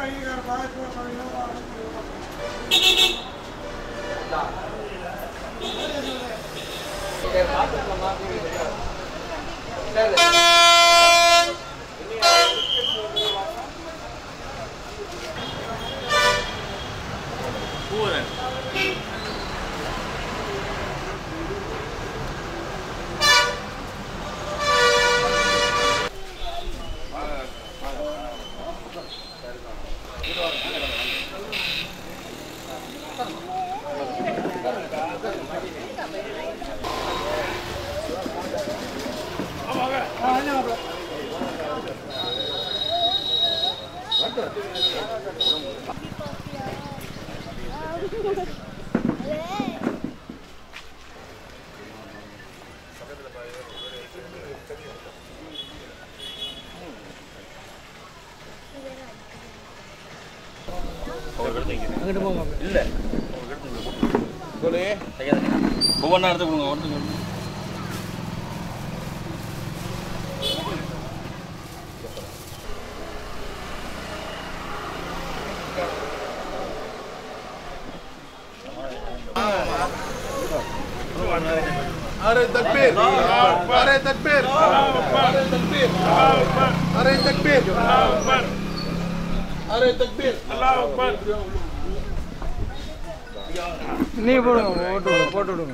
ஒவ்வொன்றா எடுத்து கொடுங்க ஒருத்தங்க अरे तकबीर अरे तकबीर अरे तकबीर अरे तकबीर अरे तकबीर நீ போடுங்க ஓட்டு விடுங்க போட்டு விடுங்க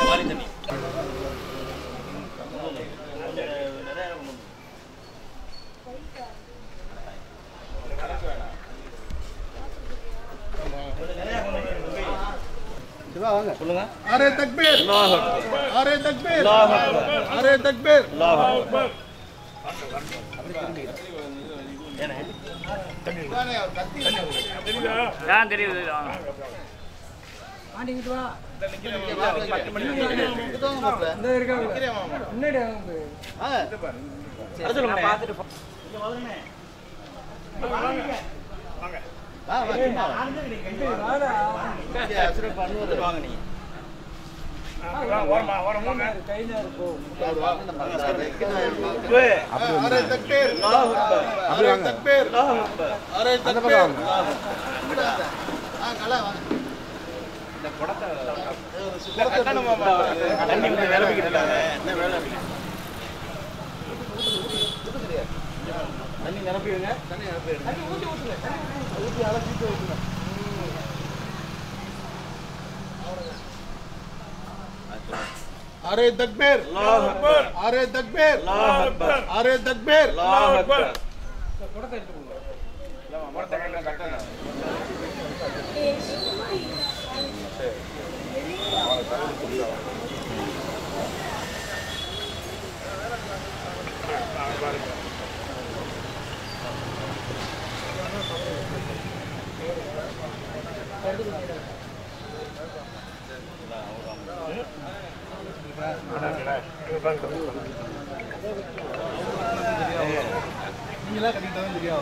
சொல்லுங்க अरे तकबीर अरे तकबीर अरे तकबीर தான் தெரியுது இந்த இருக்காங்க முன்னாடி வாங்க வாங்க நீங்க கை நேரம் போகும் अरे तकबीर अरे तकबीर अरे तकबीर தண்ணி வந்து நிரப்பிக்கிட்டு இருக்காங்க என்ன வேலை தண்ணி நிரப்பிடுங்க தண்ணி நிரப்பிடுங்க अरे तकबीर अरे तकबीर अरे तकबीर நீங்களா கட்டிட்டு தான் தெரியும்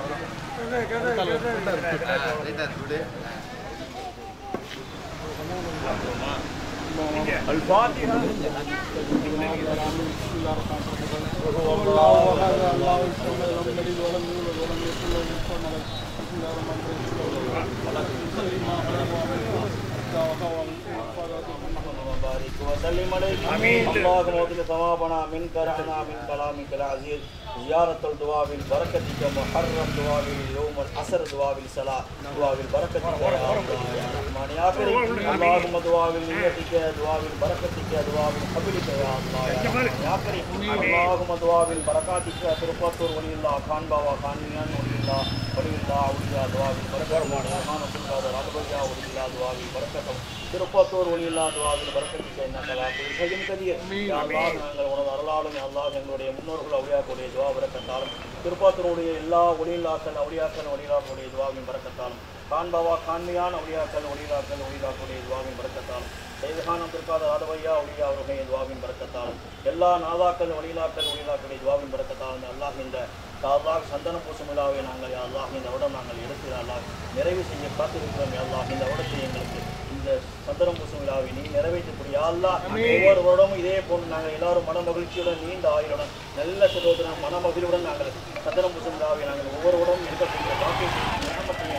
وسلم عليك اللهم اغفر ثوابنا من كرمنا من كلامك العزيز زيارة الدعاء بالبركتك محرم دعاء يوم العصر دعاء بالصلاة دعاء بالبركتك يا الله يا رحمن يا كريم اللهم دعاء بالنيتك دعاء بالبركتك دعاء بالحبلك يا الله يا رحمن يا كريم اللهم دعاء بالبركاتك ترفطر ولي الله خان بابا خان ميان ولي الله ولي الله أولياء دعاء بالبركة رحمن الله رب ولي الله دعاء بالبركة திருப்பத்தூர் ஒளியில்லா துவாவில் பரக்கத்துக்கு என்ன கலாக்கு சஜின் கதியர் யா அல்லாஹ் நாங்கள் உனது அருளாலும் யா அல்லாஹ் எங்களுடைய முன்னோர்கள் அவுளியாக்களுடைய துவா பரக்கத்தாலும் திருப்பத்தூருடைய எல்லா ஒளியில்லாக்கள் அவுளியாக்கள் ஒளியிலாக்களுடைய துவாவின் பரக்கத்தாலும் காண்பவா காண்மையான ஒளியாக்கள் ஒளியிலாக்கள் ஒளியிலாக்களுடைய துவாவின் பரக்கத்தாலும் செய்தகானம் திருக்காத ராதவையா ஒளியா அவருடைய துவாவின் பரக்கத்தாலும் எல்லா நாதாக்கள் ஒளியிலாக்கள் ஒளியிலாக்களுடைய துவாவின் பரக்கத்தாலும் அல்லாஹ் இந்த அல்லாஹ் சந்தன பூசும் விழாவை நாங்கள் யா அல்லாஹ் இந்த வருடம் நாங்கள் எடுத்து யா அல்லாஹ் நிறைவு செய்ய காத்திருக்கிறோம் யா அல்லாஹ் இந்த வருடத்தை எங்களுக்கு இந்த சந்தனம் பூசும் விழாவை நீ நிறைவேற்றக்கூடிய அல்லாஹ் ஒவ்வொரு வருடமும் இதே போன்று நாங்கள் எல்லாரும் மன மகிழ்ச்சியுடன் நீண்ட ஆயுளுடன் நல்ல செல்வத்துடன் மன மகிழ்வுடன் நாங்கள் சந்தனம் பூசும் விழாவை நாங்கள் ஒவ்வொரு வருடமும் இருக்கக்கூடிய பாக்கியத்தை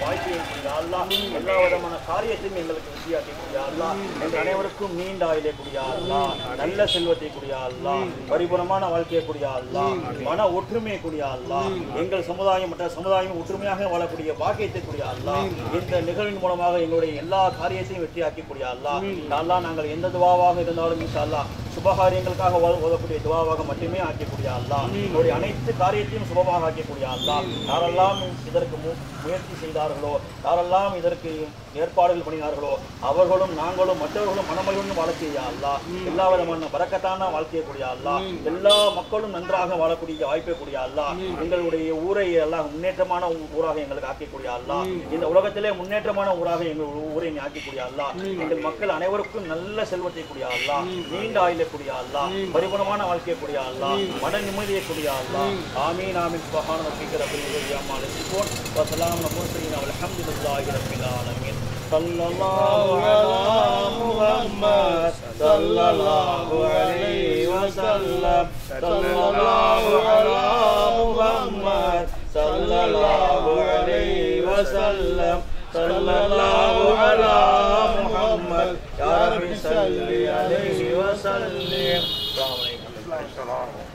வாய்ப்பையும் கூடிய அல்லா எல்லா விதமான காரியத்தையும் எங்களுக்கு வெற்றியாக்கி கூடிய அல்லா எங்கள் அனைவருக்கும் நீண்ட ஆயிலே கூடிய அல்லா நல்ல செல்வத்தை கூடிய அல்லா பரிபூர்ணமான வாழ்க்கையை கூடிய அல்லா மன ஒற்றுமையை கூடிய அல்லா எங்கள் சமுதாயம் மற்ற சமுதாயம் ஒற்றுமையாக வாழக்கூடிய பாக்கியத்தை கூடிய அல்லா இந்த நிகழ்வின் மூலமாக எங்களுடைய எல்லா காரியத்தையும் வெற்றியாக்கி கூடிய அல்லா அல்லா நாங்கள் எந்த துவாவாக இருந்தாலும் இன்ஷா அல்லாஹ் சுபகாரியங்களுக்காக ஓத- ஓதக்கூடிய துவாவாக மட்டுமே ஆக்கக்கூடிய அல்லா உங்களுடைய அனைத்து காரியத்தையும் சுபமாக ஆக்கக்கூடிய அல்லா யாரெல்லாம் இதற்கு மு- முயற்சி செய்தார்களோ யாரெல்லாம் இதற்கு ஏற்பாடுகள் பண்ணினார்களோ அவர்களும் நாங்களும் மற்றவர்களும் மனமகிழ்ந்து வாழக்கூடிய அல்லா எல்லா விதமான பறக்கத்தான வாழ்க்கையை கூடிய அல்லா எல்லா மக்களும் நன்றாக வாழக்கூடிய வாய்ப்பை கூடிய அல்லா எங்களுடைய ஊரை எல்லாம் முன்னேற்றமான ஊ- ஊராக எங்களுக்கு ஆக்கக்கூடிய அல்லா இந்த உலகத்திலே முன்னேற்றமான ஊராக எங்கள் ஊ- ஊரை நீ ஆக்கக்கூடிய அல்லா எங்கள் மக்கள் அனைவருக்கும் நல்ல செல்வத்தை கூடிய அல்லா நீண்ட ஆயுளை கூடிய அல்லா பரிபூர்ணமான வாழ்க்கையை கூடிய அல்லா மன நிம்மதியை கூடிய அல்லா ஆமீன் ஆமீன் சுபஹான ரப்பிக்க ரப்பில் உதவி அம்மா லசிப்போன் வசலாம் நமஸ்தீன் அல்ஹம்துலில்லாஹி ரப்பில் ஆலமீன் صلى الله على محمد صلى الله عليه وسلم صلى الله على محمد صلى الله عليه وسلم صلى الله على محمد يا رب صل عليه وسلم السلام عليكم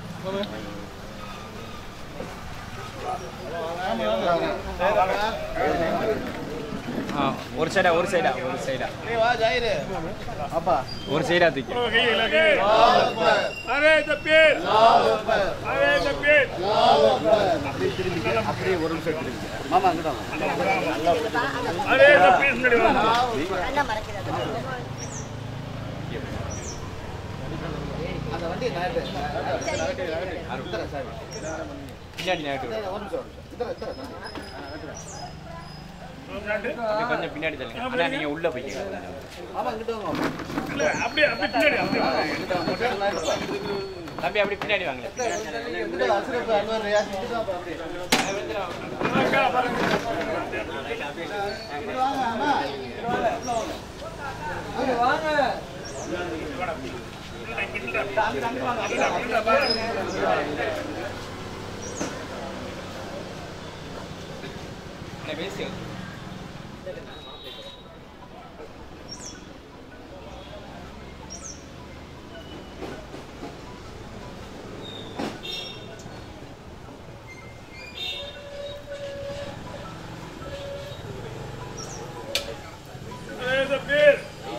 ஆ ஒரு சைடா ஒரு சைடா ஒரு சைடா ஒரு சைடா தூக்கி அரே தப்பீர் அரே தப்பீர் அரே தப்பீர் முன்னாடி வாங்க பின்னாடி நேட்டு அப்படியே கொஞ்சம் பின்னாடி தள்ளுங்க அண்ணா நீங்க உள்ள போய்க்கங்க இல்ல அப்படியே அப்படியே பின்னாடி அப்படியே வாங்க. தம்பி அப்படி பின்னாடி வாங்க அக்கா, பாருங்க. அண்ணா பேசி அரே தப்பீர்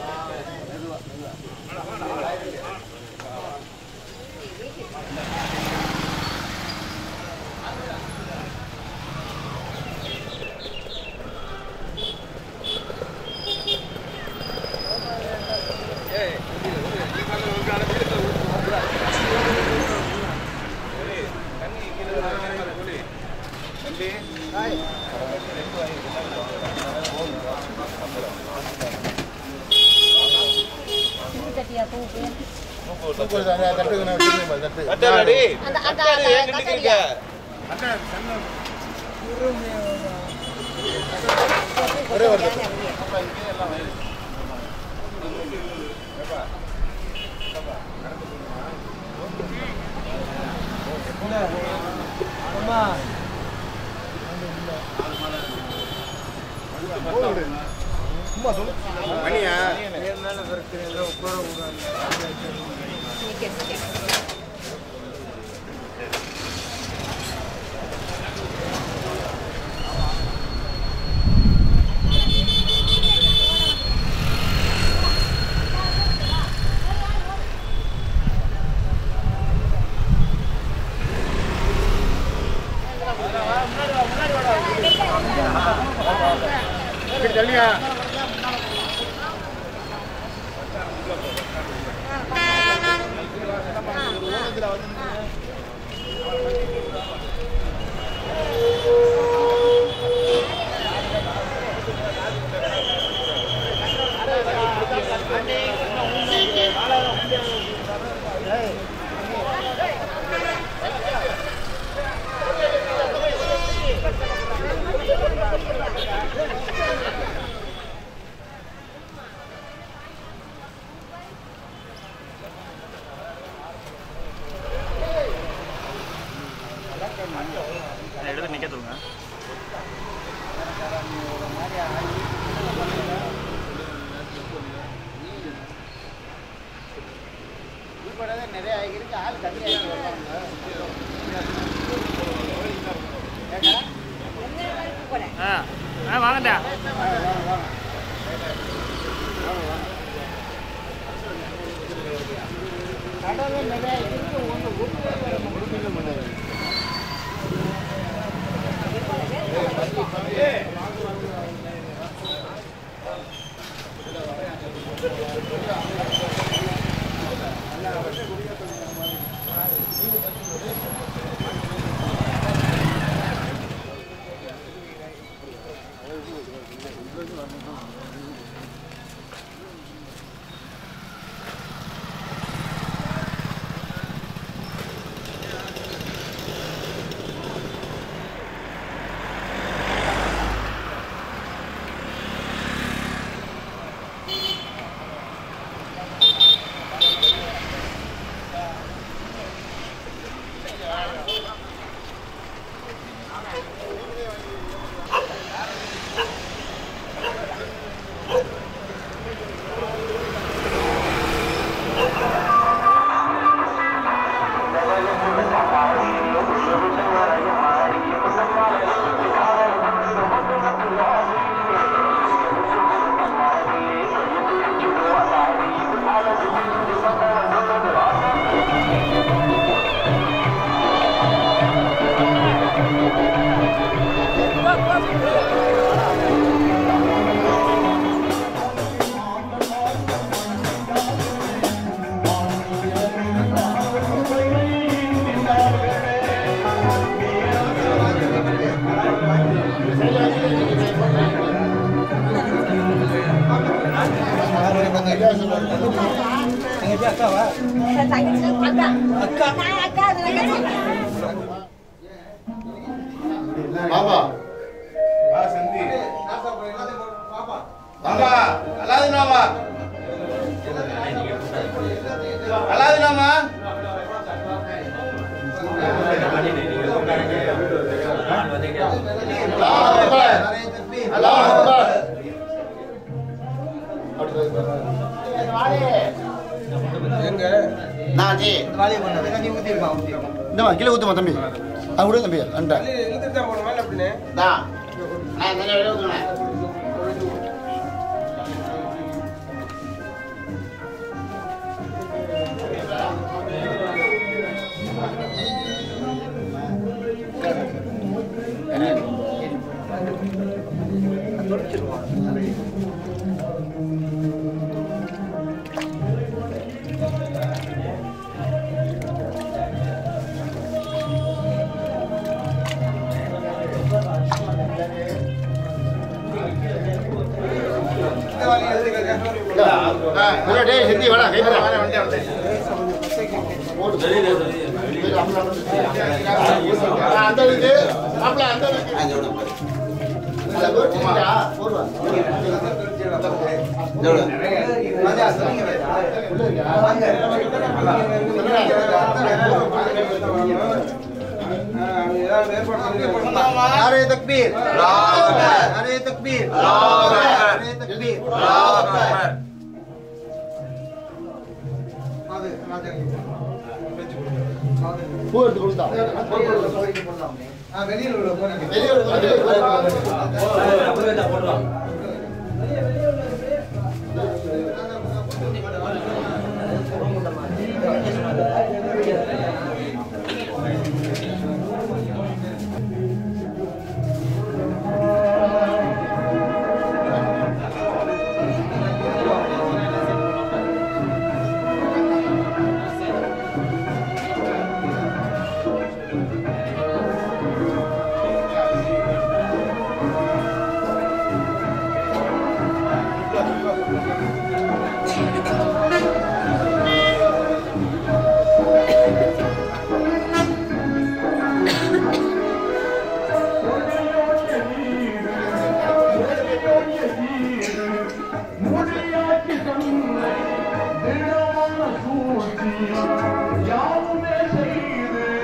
சட்டியா தூக்கு தட்டு அந்த அந்த கட்டடியா ஒரே ஒரு எடுத்து நிக்க சொல்லுங்க நிறைய ஆகிருக்கு ஆள் கம்மியாக ஆ ஆ வாங்கடா கடவே நிறைய இருக்கு ஒன்று பாபா பாபா அல்லாதுனாமா அல்லாதுனாமா அல்லாஹ் அக்பர் நான் ஜி இந்தமா கீழே ஊத்துமா தம்பி அது விடு தம்பி அண்டா நான் நான் நிறைய வெளியே ஊத்துனேன் டேய் ஹிந்தி வாடா கை போடா அந்த இருக்கு மாப்ள அந்த இருக்கு அத போடுடா போடுவா नारे तकबीर नारे तकबीर नारे तकबीर பூ எடுத்து கொடுத்தா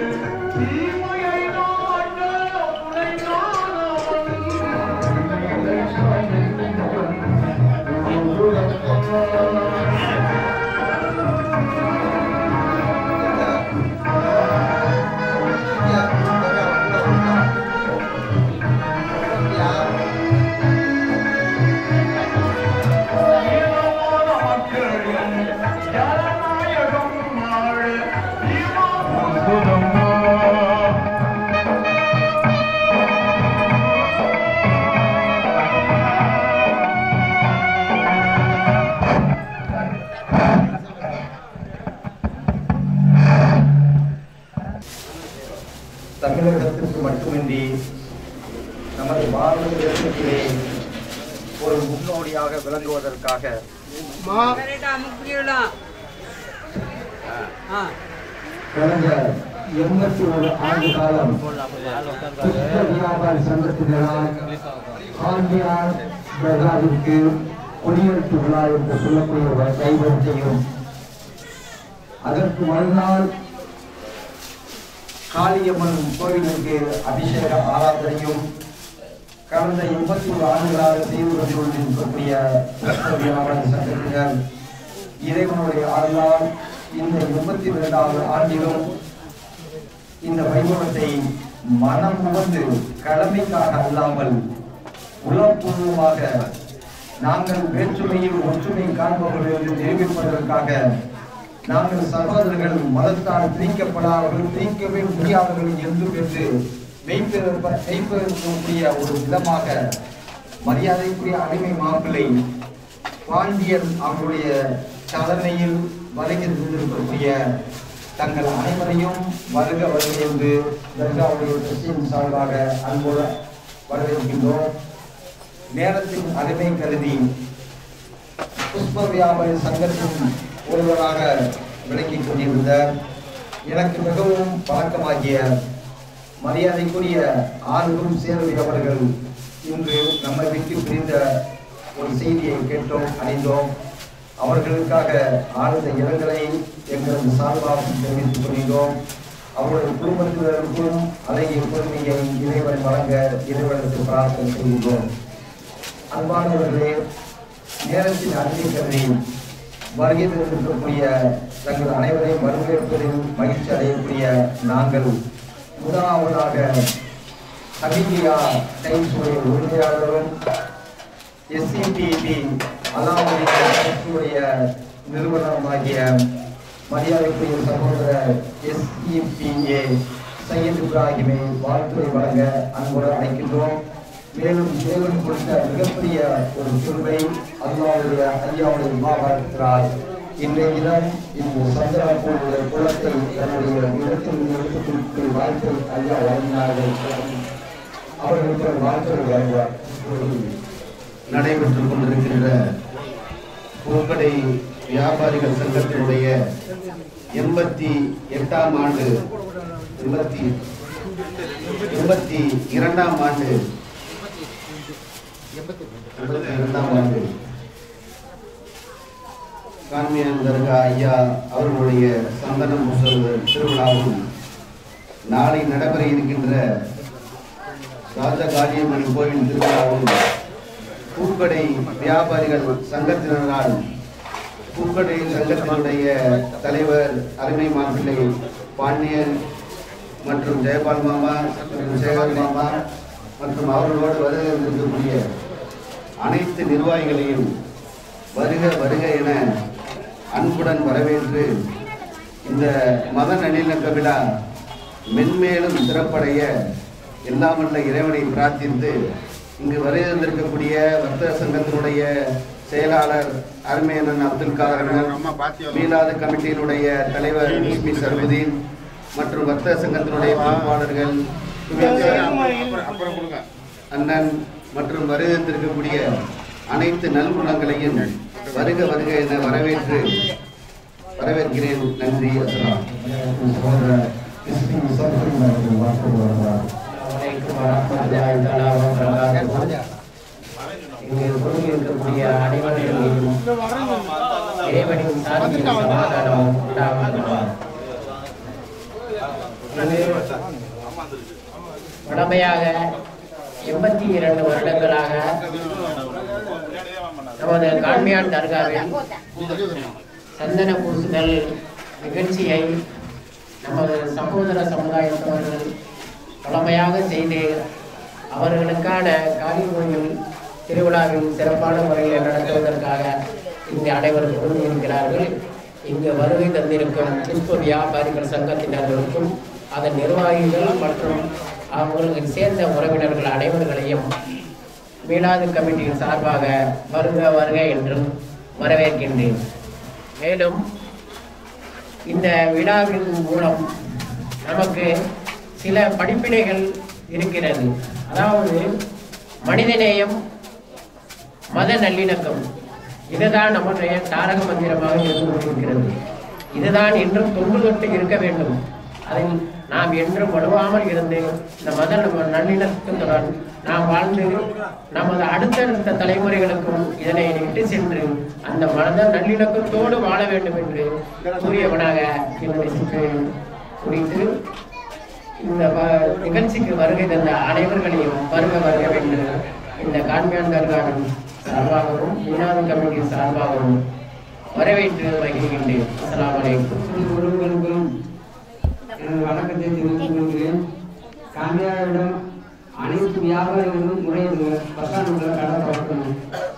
தீமையை நாட்ட துணை காணவன் தமிழகத்திற்கு மட்டுமின்றி நமது பாரத தேசத்திலே ஒரு முன்னோடியாக விளங்குவதற்காக கடந்த எண்பத்தி ஒரு ஆண்டு காலம் புஷ்ப வியாபாரி சங்கத்தினரால் ஆண்டியார் தர்காவிற்கு குடியரசு விழா என்று சொல்லக்கூடிய கைவரிசையும் அதற்கு மறுநாள் காளியம்மன் கோவிலுக்கு அபிஷேக ஆராதனையும் கடந்த எண்பத்தி ஒரு ஆண்டுகளாக செய்து வந்து கொண்டிருக்கக்கூடிய புஷ்ப வியாபாரி சங்கத்தினர் இறைவனுடைய அருளால் இந்த எண்பத்தி இரண்டாவது ஆண்டிலும் இந்த வைபவத்தை மனம் உணர்ந்து கடமைக்காக அல்லாமல் உளப்பூர்வமாக நாங்கள் வேற்றுமையில் ஒற்றுமை காண்பவர்கள் என்று தெரிவிப்பதற்காக நாங்கள் சகோதரர்கள் மதத்தால் பிரிக்கப்படாதவர்கள் பிரிக்கவே முடியாதவர்கள் என்றும் என்று வைப்பிருப்ப வைப்பிருக்கக்கூடிய ஒரு விதமாக மரியாதைக்குரிய அடிமை மாப்பிள்ளை பாண்டியன் அவருடைய தலைமையில் வருகை தந்திருக்கக்கூடிய தங்கள் அனைவரையும் வருக வருக என்று தர்காவுடைய கிறிஸ்டின் சார்பாக அன்போடு வரவேற்கின்றோம் நேரத்தின் அருமை கருதி புஷ்ப வியாபாரி சங்கத்தின் ஒருவராக விளங்கிக் கொண்டிருந்த எனக்கு மிகவும் பழக்கமாகிய மரியாதைக்குரிய ஆறுகும் சேர்வை அவர்கள் இன்று நம்மை விட்டு பிரிந்த ஒரு செய்தியை கேட்டோம் அறிந்தோம் அவர்களுக்காக ஆழ்ந்த இரங்கலை எங்களது சார்பாக தெரிவித்துக் கொள்கிறோம் அவருடைய குடும்பத்தினருக்கும் அழகிய பொறுமையை இறைவன் வழங்க இறைவனுக்கு பிரார்த்தனை செய்கின்றோம் அன்பானவர்களே நேரத்தின் அருமை கருதி வருகை தந்திருக்கக்கூடிய தங்கள் அனைவரையும் வரவேற்பதில் மகிழ்ச்சி அடையக்கூடிய நாங்கள் முதலாவதாக அபிந்தியா டைம்ஸுடைய உரிமையாளரும் எஸ்சிபிபி அலாவுடைய நிறுவனமாகிய மரியாதைக்குரிய சகோதரர் எஸ்இபிஏ சையத் இப்ராஹிமை வாழ்த்துறை வழங்க அன்போடு அழைக்கின்றோம் மேலும் தேவன் கொடுத்த மிகப்பெரிய ஒரு திருவை அல்லாவுடைய ஐயாவுடைய மாவட்டத்தினால் இன்றைய தினம் இந்த சந்திராப்பூருடைய குளத்தை தன்னுடைய இடத்தில் எடுத்துக்கொண்டு வாழ்த்தை ஐயா வழங்கினார்கள் அவர்களுக்கு ஒரு வாழ்த்துறை வழங்குவார் நடைபெற்றுக் கொண்டிருக்கின்ற பூக்கடை வியாபாரிகள் சங்கத்தினுடைய எண்பத்தி எட்டாம் ஆண்டு எண்பத்தி எண்பத்தி இரண்டாம் ஆண்டு எண்பத்தி இரண்டாம் ஆண்டு கான்மியன் தர்கா ஐயா அவர்களுடைய சந்தனம் பூசுவது திருவிழாவும் நாளை நடைபெற இருக்கின்ற ராஜகாளியம்மன் கோவில் திருவிழாவும் பூக்கடை வியாபாரிகள் சங்கத்தினரால் பூக்கடை சங்கத்தினுடைய தலைவர் அருமை மாப்பிள்ளை பாண்டியன் மற்றும் ஜெயபால் மாமா மற்றும் சேகர் மாமா மற்றும் அவர்களோடு வருகை இருக்கக்கூடிய அனைத்து நிர்வாகிகளையும் வருக வருக என அன்புடன் வரவேற்று இந்த மத நல்லிணக்க விழா மென்மேலும் சிறப்படைய எல்லாம் வல்ல இறைவனை பிரார்த்தித்து இங்கு வருகின்றிருக்கக்கூடிய வர்த்தக சங்கத்தினுடைய செயலாளர் அருமையனன் அப்துல் காதர் மீலாத கமிட்டியினுடைய தலைவர் இஸ்மி சர்வதீன் மற்றும் வர்த்தக சங்கத்தினுடைய பொறுப்பாளர்கள் அண்ணன் மற்றும் வருகின்றிருக்கக்கூடிய அனைத்து நல்குணங்களையும் வருக வருக என வரவேற்று வரவேற்கிறேன் நன்றி அஸ்லாம் சகோதரர் எஸ்பி சர்வரி அவர்கள் வாழ்த்துறை வழங்குவார் வலைக்கும் வரமத்துல்லாஹி தஆலா வபரகாத்துஹு. இங்கு கூடியிருக்கக்கூடிய அனைவரையும் இறைவனின் சார்பில் சமாதானமும் உண்டாகட்டும். வழமையாக எண்பத்தி இரண்டு வருடங்களாக நமது கான்மியான் தர்காவில் சந்தன பூசுதல் நிகழ்ச்சியை நமது சகோதர சமுதாயத்தவர்கள் பழமையாக செய்து அவர்களுக்கான காலி கோயில் திருவிழாவில் சிறப்பான முறையில் நடத்துவதற்காக இங்கு அனைவரும் கூடியிருக்கிறார்கள் இங்கு வருகை தந்திருக்கும் புஷ்ப வியாபாரிகள் சங்கத்தினர்களுக்கும் அதன் நிர்வாகிகள் மற்றும் அவர்களுக்கு சேர்ந்த உறவினர்கள் அனைவர்களையும் மீளாது கமிட்டியின் சார்பாக வருக வருக என்றும் வரவேற்கின்றேன் மேலும் இந்த விழாவின் மூலம் நமக்கு சில படிப்பினைகள் இருக்கிறது அதாவது மனிதநேயம் மத நல்லிணக்கம் இதுதான் நம்முடைய தாரக மந்திரமாக இருந்து கொண்டிருக்கிறது இதுதான் என்றும் தொன்று தொட்டு இருக்க வேண்டும் அதில் நாம் என்றும் வலுவாமல் இருந்து இந்த மத நம்ம நல்லிணக்கத்துடன் நாம் வாழ்ந்து நமது அடுத்தடுத்த தலைமுறைகளுக்கும் இதனை இட்டு சென்று அந்த மத நல்லிணக்கத்தோடு வாழ வேண்டும் என்று கூறியவனாக என்னுடைய சுற்று குறித்து இந்த வ- நிகழ்ச்சிக்கு வருகை தந்த அனைவர்களையும் வருக வருக என்று இந்த கான்மியான் தர்காவின் சார்பாகவும் வினாத கமிட்டி சார்பாகவும் வரவேற்று மகிழ்கின்றேன் அஸ்ஸலாமு அலைக்கும் ஒருவருக்கும் எனது வணக்கத்தை தெரிவித்துக் கொள்கிறேன் காந்தியாரிடம் அனைத்து வியாபாரிகளும் முறையில் பத்தாண்டுகளை கடை திறக்கணும்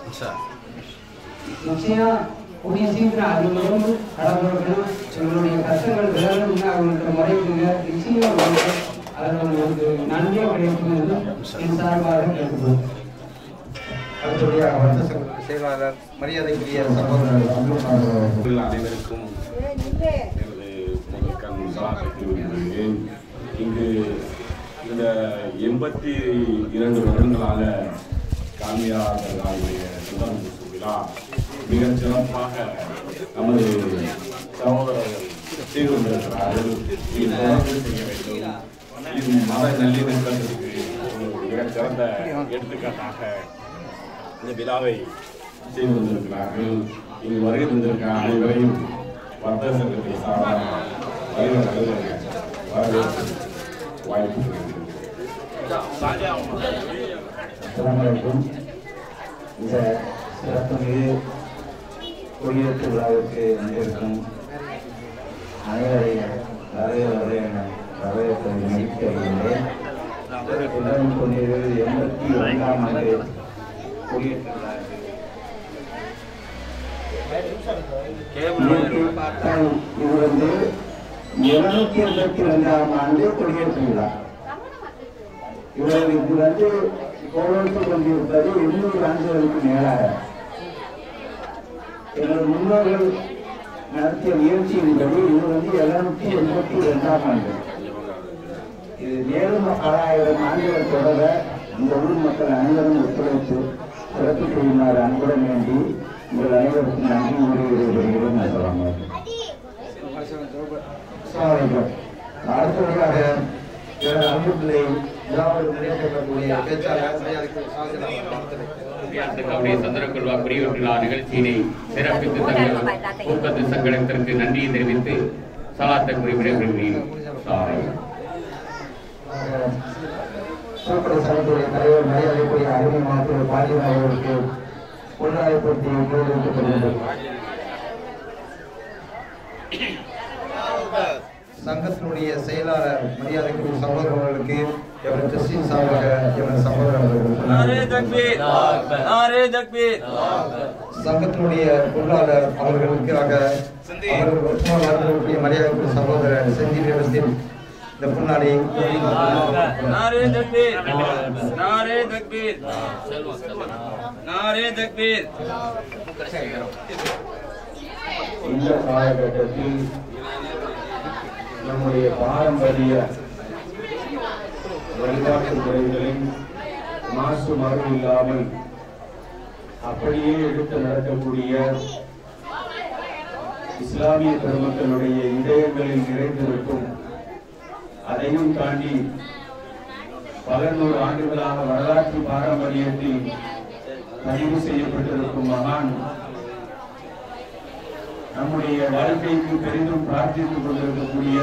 நிச்சயம் கூடிய சீக்கிரம் அதுங்களும் கடை திறக்கணும் எங்களுடைய கஷ்டங்கள் விலகணும்னு அவங்களுக்கு முறையிடுங்க நிச்சயம் வந்து அதில் உங்களுக்கு நன்மையாக கிடைக்கும் என்று என் சார்பாக கேட்டுக்கொள்கிறேன் அடுத்தபடியாக வர்த்த சங்க செயலாளர் மரியாதைக்குரிய சகோதரர் அப்துல் காதர் அவர்கள். உங்கள் அனைவருக்கும் எனது முதற்கண் சலாத்தை தெரிவித்துள்ளேன் இங்கு இந்த எண்பத்தி இரண்டு வருடங்களாக காமியா தர்காவுடைய சுதந்திர தின விழா மிகச் சிறப்பாக நமது சகோதரர்கள் செய்து கொண்டிருக்கிறார்கள் இது தொடர்ந்து செய்ய வேண்டும் இது மத நல்லிணக்கத்திற்கு ஒரு மிகச் சிறந்த எடுத்துக்காட்டாக இந்த விழாவை செய்து வந்திருக்கிறார்கள் இங்கு வருகை தந்திருக்கிற அனைவரையும் வர்த்தக சங்கத்தை சார்பாக வருக வருக வரவேற்று வாய்ப்பு அஸ்ஸலாமு அலைக்கும் இந்த சிறப்பு மிகு குடியரசு விழாவிற்கு வந்திருக்கும் அனைவரையும் வரவே வரவே என வரவேற்பதை மகிழ்ச்சி அடைகின்றேன் உடன் கொண்டிருக்கிறது எண்பத்தி ஒன்றாம் ஆண்டு குடியரசு விழாவிற்கு இயற்கை பார்த்தால் இது வந்து இருநூத்தி எண்பத்தி ரெண்டாம் ஆண்டு குடியரசு விழா இவர்கள் இது வந்து கோலோட்டு கொண்டிருப்பது எண்ணூறு ஆண்டுகளுக்கு மேலாக எனது முன்னோர்கள் நடத்திய முயற்சியின்படி இது வந்து எழுநூத்தி எண்பத்தி இரண்டாம் ஆண்டு இது மேலும் ஆறாயிரம் ஆண்டுகள் தொடர இந்த ஊர் மக்கள் அனைவரும் ஒத்துழைத்து சிறப்பு செய்யுமாறு அன்புடன் வேண்டி உங்கள் அனைவருக்கும் நன்றி கூறி விடைபெறுகிறேன் அஸ்ஸலாமு அலைக்கும். அஸ்ஸலாமு அலைக்கும். அடுத்தபடியாக எனது அன்பு பிள்ளை விழாவில் நிறைவேற்றக்கூடிய பேச்சாளர் மரியாதைக்குரிய சாதினா அவர்கள் அவருடைய சந்திரக்குள்வா பிரிவு விழா நிகழ்ச்சியினை சிறப்பித்து தங்கள் ஊக்கத்து சங்கடத்திற்கு நன்றியை தெரிவித்து சலாத்தை குறிப்பிடப்படுகிறேன் சாலை சூப்பர் சங்கத்துடைய தலைவர் மரியாதைக்குரிய அருமை மாத்திர பாலியன் அவர்களுக்கு பொருளாதாரப்படுத்தி கௌரவிக்கப்படுகிறது சங்கத்தினுடைய செயலாளர் மரியாதைக்குரிய சகோதரர் அவர்களுக்கு எமது கிறிஸ்டின் சார்பாக எமது சகோதரர் அவர்கள் சங்கத்தினுடைய பொருளாளர் அவர்களுக்காக அவர்கள் ஒப்புமை வழங்கக்கூடிய மரியாதைக்குரிய சகோதரர் செந்தில் விவசில் இந்த பொன்னாடி नारे तकबीर नारे तकबीर नारे तकबीर இந்த காலகட்டத்தில் நம்முடைய பாரம்பரிய வழிபாட்டு முறைகளை மாசு மரம் இல்லாமல் அப்படியே எடுத்து நடக்கக்கூடிய இஸ்லாமிய பெருமக்களுடைய இதயங்களில் நிறைந்திருக்கும் அதையும் தாண்டி பல நூறு ஆண்டுகளாக வரலாற்று பாரம்பரியத்தில் பதிவு செய்யப்பட்டிருக்கும் மகான் நம்முடைய வாழ்க்கைக்கு பெரிதும் பிரார்த்தித்துக் கொண்டிருக்கக்கூடிய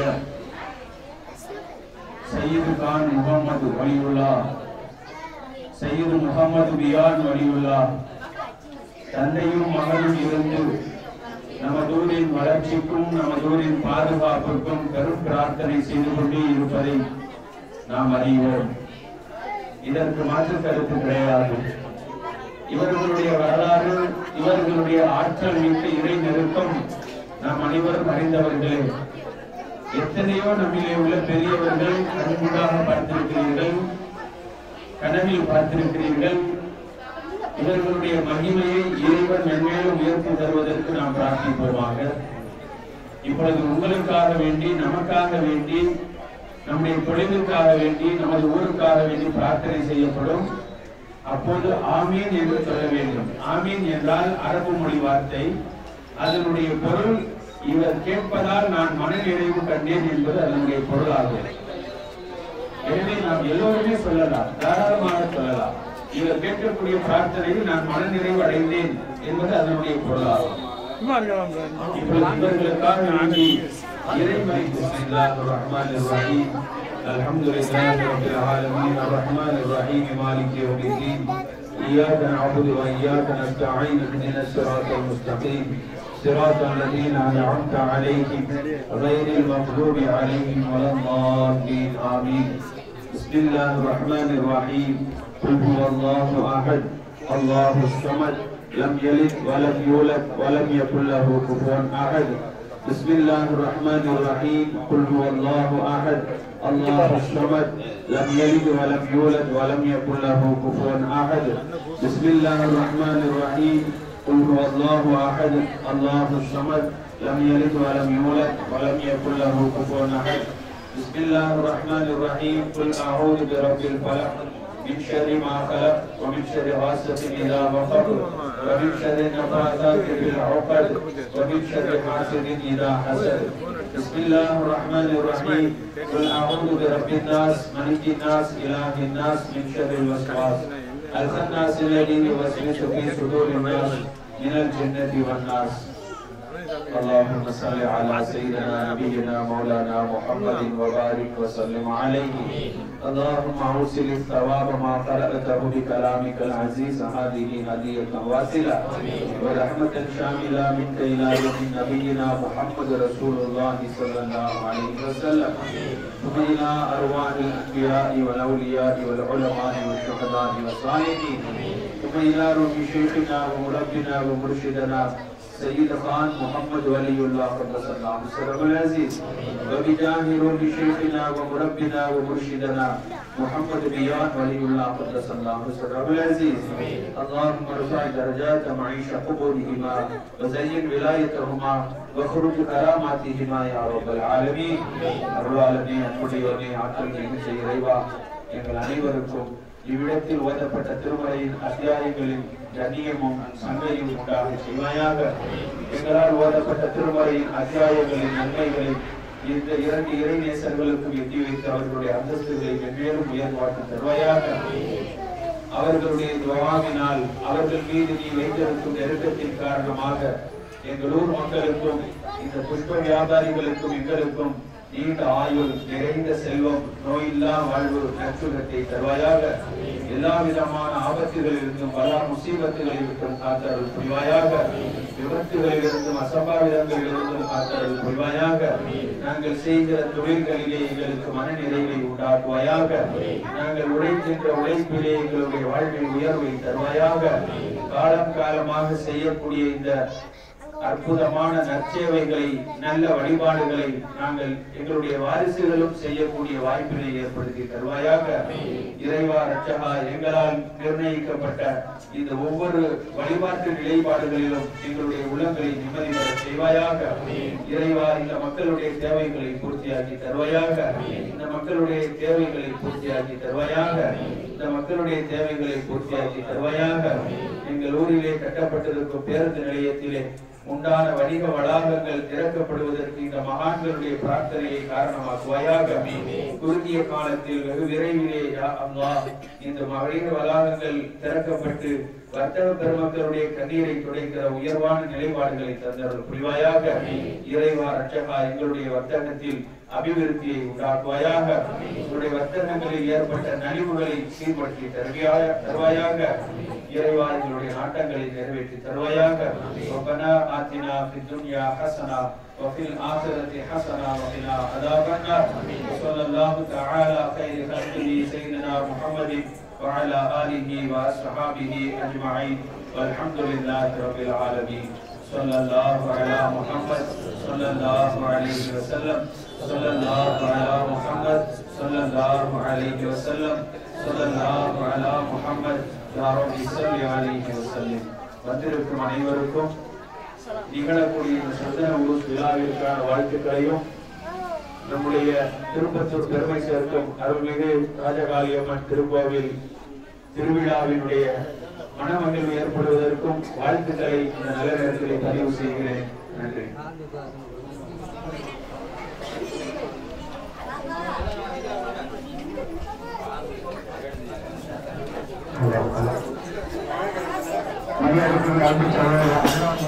சையது கான் முகமது வலியுல்லா சையது முகமது பியான் வலியுல்லா தந்தையும் மகனும் இருந்து நமதூரின் வளர்ச்சிக்கும் நமதூரின் பாதுகாப்புக்கும் பெரும் பிரார்த்தனை செய்து கொண்டே இருப்பதை நாம் அறிவோம் இதற்கு மாற்று கருத்து கிடையாது இவர்களுடைய வரலாறு இவர்களுடைய ஆற்றல் மிக்க இறை நெருக்கம் நாம் அனைவரும் அறிந்தவர்களே எத்தனையோ நம்மிலே உள்ள பெரியவர்கள் கண்கூடாக பார்த்திருக்கிறீர்கள் கனவில் பார்த்திருக்கிறீர்கள் இவர்களுடைய மகிமையை இறைவன் மென்மேலும் உயர்த்தி தருவதற்கு நாம் பிரார்த்திப்போமாக இப்பொழுது உங்களுக்காக வேண்டி நமக்காக வேண்டி நம்முடைய தொழிலுக்காக வேண்டி நமது ஊருக்காக வேண்டி பிரார்த்தனை செய்யப்படும் அப்போது ஆமீன் என்று சொல்ல வேண்டும் ஆமீன் என்றால் அரபு மொழி வார்த்தை அதனுடைய பொருள் இவர் கேட்பதால் நான் மன நிறைவு கண்டேன் என்பது அதனுடைய பொருளாகும் எனவே நாம் எல்லோருமே சொல்லலாம் தாராளமாக சொல்லலாம் இவர் கேட்கக்கூடிய பிரார்த்தனையில் நான் மன நிறைவு அடைந்தேன் என்பது அதனுடைய பொருளாகும் இப்பொழுது இவர்களுக்காக வேண்டி இறைமை பிஸ்மில்லாஹிர் ரஹ்மானிர் ரஹீம் الحمد لله رب العالمين الرحمن الرحيم مالك يوم الدين إياك نعبد وإياك نستعين اهدنا الصراط المستقيم صراط الذين أنعمت عليهم غير المغضوب عليهم ولا الضالين آمين بسم الله الرحمن الرحيم قل هو الله أحد الله الصمد لم يلد ولم يولد ولم يكن له كفوا أحد بسم الله الرحمن الرحيم قل هو الله أحد الله الصمد لم يلد ولم يولد ولم يكن له كفوا أحد بسم الله الرحمن الرحيم قل هو الله أحد الله الصمد لم يلد ولم يولد ولم يكن له كفوا أحد بسم الله الرحمن الرحيم قل أعوذ برب الفلق من شر ما خلق ومن شر غاسق إذا وقب ومن شر النفاثات في العقد ومن شر حاسد إذا حسد بسم الله الرحمن الرحيم قل أعوذ برب الناس ملك الناس إله الناس من شر الوسواس الخناس الذي يوسوس في صدور الناس من الجنة والناس اللهم صل على سيدنا نبينا مولانا محمد وبارك وسلم عليه اللهم اوصل الثواب ما قرأته بكلامك العزيز هذه هدية واصلة ورحمة شاملة منك إلى يوم نبينا محمد رسول الله صلى الله عليه وسلم ثم إلى أرواح الأنبياء والأولياء والعلماء والشهداء والصالحين ثم إلى روح شيخنا ومربنا ومرشدنا سيد خان محمد ولي الله قدس الله سره العزيز وبجاه روح شيخنا ومربنا ومرشدنا محمد بيان ولي الله قدس الله سره العزيز اللهم ارفع درجات معيش قبورهما وزين ولايتهما وخرج كراماتهما يا رب العالمين அருளாளனே அன்புடையவனே ஆற்றல் மிகுந்த இறைவா எங்கள் அனைவருக்கும் இவ்விடத்தில் ஓதப்பட்ட திருமலையின் அத்தியாயங்களின் கண்ணியமும் சங்கையும் உண்டாக செய்வாயாக எங்களால் ஓதப்பட்ட திருமலையின் அத்தியாயங்களின் நன்மைகளை இந்த இரண்டு இறைநேசர்களுக்கும் எட்டி வைத்து அவர்களுடைய அந்தஸ்துகளை வெவ்வேறு உயர்வாட்டு தருவாயாக அவர்களுடைய துவாவினால் அவர்கள் மீது நீ வைத்திருக்கும் நெருக்கத்தின் காரணமாக எங்கள் ஊர் மக்களுக்கும் இந்த புஷ்ப வியாபாரிகளுக்கும் எங்களுக்கும் நீண்ட ஆயுள் நிறைந்த செல்வம் நோயில்லா வாழ்வு நற்சுகத்தை தருவாயாக எல்லா விதமான ஆபத்துகளிலிருந்தும் பல முசீபத்துகளிலிருந்தும் காத்தருள் புரிவாயாக விபத்துகளிலிருந்தும் அசம்பாவிதங்களிலிருந்தும் காத்தருள் புரிவாயாக நாங்கள் செய்கிற தொழில்களிலே எங்களுக்கு மன நிறைவை உண்டாக்குவாயாக நாங்கள் உழைக்கின்ற உழைப்பிலே எங்களுடைய வாழ்வில் உயர்வை தருவாயாக காலம் காலமாக செய்யக்கூடிய இந்த அற்புதமான நற்சேவைகளை நல்ல வழிபாடுகளை நாங்கள் எங்களுடைய வாரிசுகளும் செய்யக்கூடிய வாய்ப்பினை ஏற்படுத்தி தருவாயாக இறைவா ரட்சகா எங்களால் நிர்ணயிக்கப்பட்ட இந்த ஒவ்வொரு வழிபாட்டு நிலைப்பாடுகளிலும் எங்களுடைய உள்ளங்களை நிம்மதி பெற செய்வாயாக இறைவா இந்த மக்களுடைய தேவைகளை பூர்த்தியாக்கி தருவாயாக இந்த மக்களுடைய தேவைகளை பூர்த்தியாக்கி தருவாயாக இந்த மக்களுடைய தேவைகளை பூர்த்தியாக்கி தருவாயாக எங்கள் ஊரிலே கட்டப்பட்டிருக்கும் பேருந்து நிலையத்திலே உண்டான வணிக வளாகங்கள் திறக்கப்படுவதற்கு இந்த மகான்களுடைய பிரார்த்தனையை காரணமாக்குவாயாக குறுகிய காலத்தில் வெகு விரைவிலே யா அல்லாஹ் இந்த வணிக வளாகங்கள் திறக்கப்பட்டு வர்த்தக பெருமக்களுடைய கண்ணீரை துடைக்கிற உயர்வான நிலைப்பாடுகளை தந்தவர்கள் புரிவாயாக இறைவா ரட்சகா எங்களுடைய வர்த்தகத்தில் அபிவிருத்தியை உண்டாக்குவாயாக எங்களுடைய வர்த்தகங்களில் ஏற்பட்ட நலிவுகளை சீர்படுத்தி தருவாய தருவாயாக இறைவா எங்களுடைய நாட்டங்களை நிறைவேற்றி தருவாயாக ربنا آتنا في الدنيا حسنة وفي الآخرة حسنة وقنا عذاب النار وصلى الله تعالى خير خلقه سيدنا محمد وعلى آله وأصحابه أجمعين والحمد لله رب العالمين صلى الله على محمد صلى الله عليه وسلم صلى الله على محمد صلى الله عليه وسلم صلى الله على محمد يا رب صل عليه وسلم வந்திருக்கும் அனைவருக்கும் நிகழக்கூடிய இந்த சந்தன உருஸ் விழாவிற்கான வாழ்த்துக்களையும் நம்முடைய திருப்பத்தூர் பெருமை சேர்க்கும் அருள்மிகு ராஜகாளியம்மன் திருக்கோவில் திருவிழாவினுடைய மனமகிழ்வு ஏற்படுவதற்கும் வாழ்த்துக்களை இந்த நல்ல நேரத்திலே பதிவு செய்கிறேன் நன்றி மரியாதைக்குரிய அன்பு சகோதரர்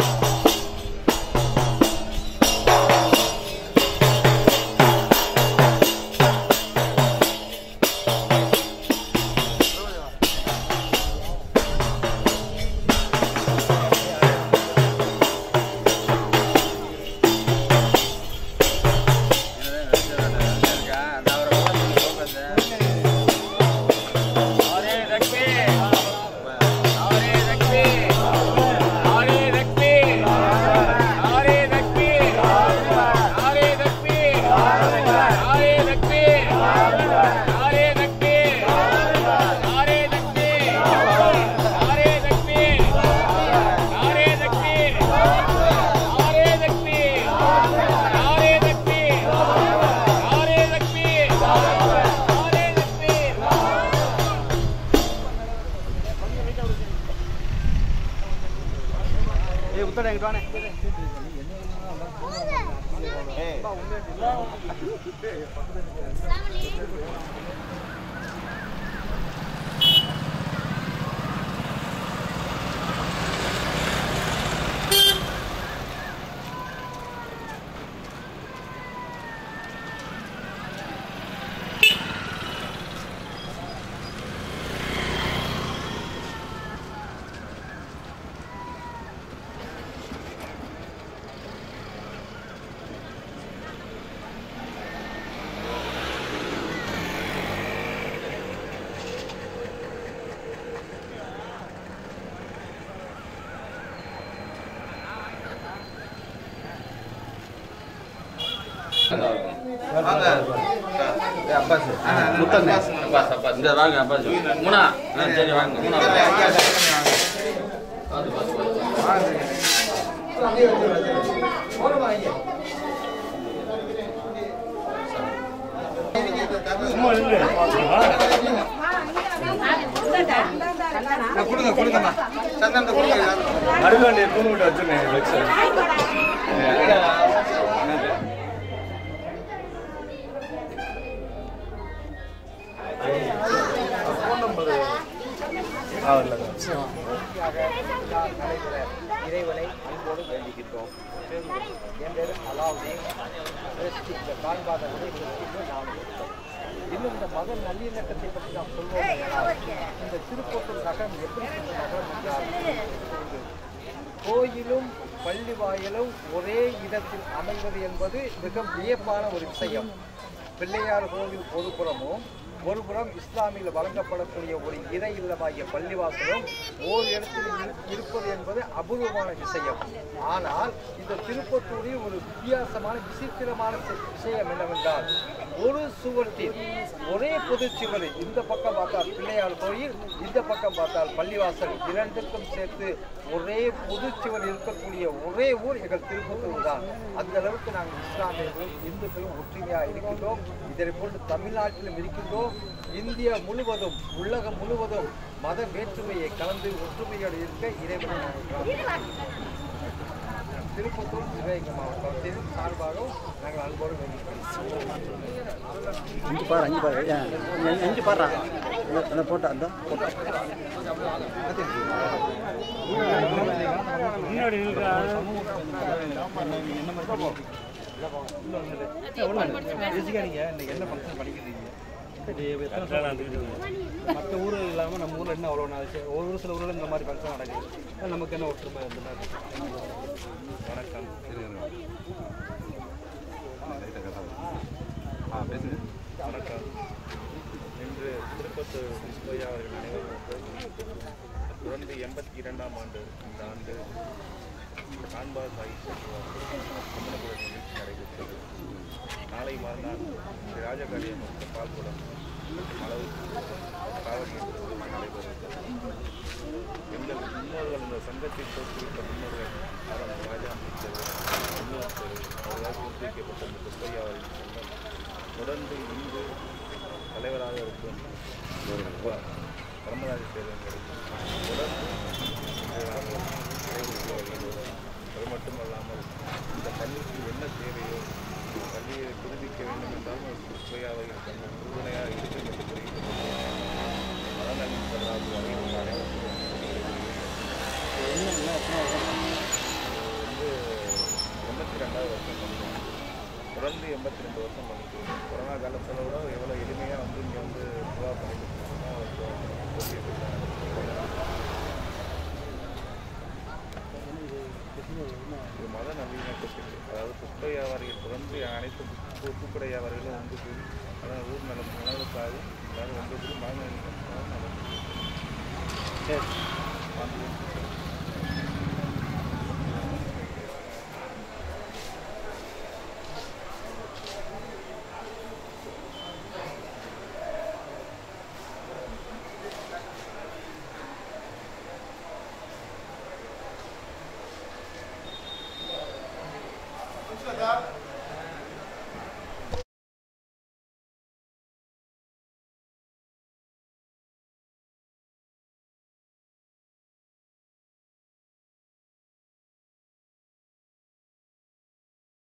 இந்த வாங்க அப்பா முனா ஆ, சரி வாங்க முனா கொடுங்க கொடுங்கம்மா சந்தனத்தை கொடுங்க நடுவாண்டி பூண்டு விட்டு வச்சுருந்தேன் இறைவனை அன்போடு வேண்டிக்கின்றோம் என் பேர் அலாவுதீன் இந்த காண்பாதங்களை நாம் இருக்கோம். இன்னும் இந்த மத நல்லிணக்கத்தை பற்றி நாம் சொல்வோம் என்றால், இந்த திருப்பத்தூர் நகரம் எப்படி நகரம் என்றால் கோயிலும் பள்ளி வாயிலும் ஒரே இடத்தில் அமைவது என்பது மிக வியப்பான ஒரு விஷயம் பிள்ளையார் கோவில் ஒரு புறமும் ஒரு புறம் இஸ்லாமில் வழங்கப்படக்கூடிய ஒரு இறை இல்லமாகிய பள்ளிவாசலும் ஓர் இடத்தில் இரு- இருப்பது என்பது அபூர்வமான விஷயம் ஆனால் இந்த திருப்பத்தூரில் ஒரு வித்தியாசமான விசித்திரமான சி- விஷயம் என்னவென்றால் ஒரு சுவற்றில் ஒரே பொது சுவரில் இந்த பக்கம் பார்த்தால் பிள்ளையார் கோயில் இந்த பக்கம் பார்த்தால் பள்ளிவாசல் இரண்டுக்கும் சேர்த்து ஒரே பொது சுவர் இருக்கக்கூடிய ஒரே ஊர் எங்கள் திருப்பத்தூர் தான் அந்த அளவுக்கு நாங்கள் இஸ்லாமியர்களும் இந்துக்களும் ஒற்றுமையாக இருக்கின்றோம் இதனை போன்று தமிழ்நாட்டிலும் இருக்கின்றோம் இந்தியா முழுவதும் உலகம் முழுவதும் மத வேற்றுமையை கலந்து ஒற்றுமையோடு இருக்க இறைவனை நாங்கள் பிரார்த்திக்கிறோம். திருப்பத்தூர் சிவகங்கை மாவட்டத்தின் சார்பாகவும் நாங்கள் அன்போடு வேண்டிக்கிறோம் அஞ்சு பாரு அஞ்சு பாரு ஏன், அஞ்சு- அஞ்சு பாடுறா அந்த போட்டா அந்த முன்னாடி என்ன ஃபங்க்ஷன் பண்ணிக்கிறீங்க மற்ற ஊரில் இல்லாமல் நம்ம ஊரில் என்ன அவ்வளோ நாள் ஒரு ஒரு சில ஊரில் இந்த மாதிரி ஃபங்க்ஷன் நடக்குது ஆனா நமக்கு என்ன ஒற்றுமை இந்த மாதிரி வணக்கம் வணக்கம் இன்று திருப்பத்தூர் விஸ்வயா அவர்கள் நினைவு தொடர்ந்து எண்பத்தி இரண்டாம் ஆண்டு இந்த ஆண்டு காண்பா சாகித்ய அம்மனபுர நிகழ்ச்சி நடைபெற்றது நாளை மறுநாள் ஸ்ரீ ராஜகாரிய மக்கள் பால்குடம் அளவு காவல் நிலையத்தில் நடைபெறுகிறது எங்கள் முன்னோர்கள் இந்த சங்கத்தை தோற்றுவித்த முன்னோர்கள் ஆரம்ப ராஜா அமைச்சர் முன்னோர்கள் அவர்களால் தோற்றுவிக்கப்பட்ட இந்த சுப்பையா அவர்கள் தொடர்ந்து இந்து தலைவராக இருக்கும் பரமராஜ சேவங்களுக்கு தொடர்ந்து நாங்கள் செயல்பட்டு வருகிறோம் அது மட்டுமல்லாமல் இந்த பள்ளிக்கு என்ன தேவையோ இந்த பள்ளியை புதுப்பிக்க வேண்டும் என்றால் சுவையாக தங்கள் உறுதுணையாக இருக்கும் என்று தெரிவித்துக் கொள்கிறேன் மதநலின் சர்ராஜ் அறிவுள்ள அனைவருக்கும் வந்து எண்பத்தி ரெண்டாவது வருஷம் பண்ணுறோம் தொடர்ந்து எண்பத்தி ரெண்டு வருஷம் பண்ணிட்டு கொரோனா காலத்தில் கூட எவ்வளோ எளிமையாக வந்து இங்கே வந்து துவா பண்ணிட்டு இது மத நல்லிணக்கத்துக்கு அதாவது புஷ்ப வியாபாரிகள் தொடர்ந்து அனைத்து பூ- பூக்கடை வியாபாரிகளும் வந்து கூடி அதான் ஊர் நலம் நலனுக்காகவும் எல்லாரும் வந்து கூடி மத நல்லிணக்கத்துக்காக நடந்து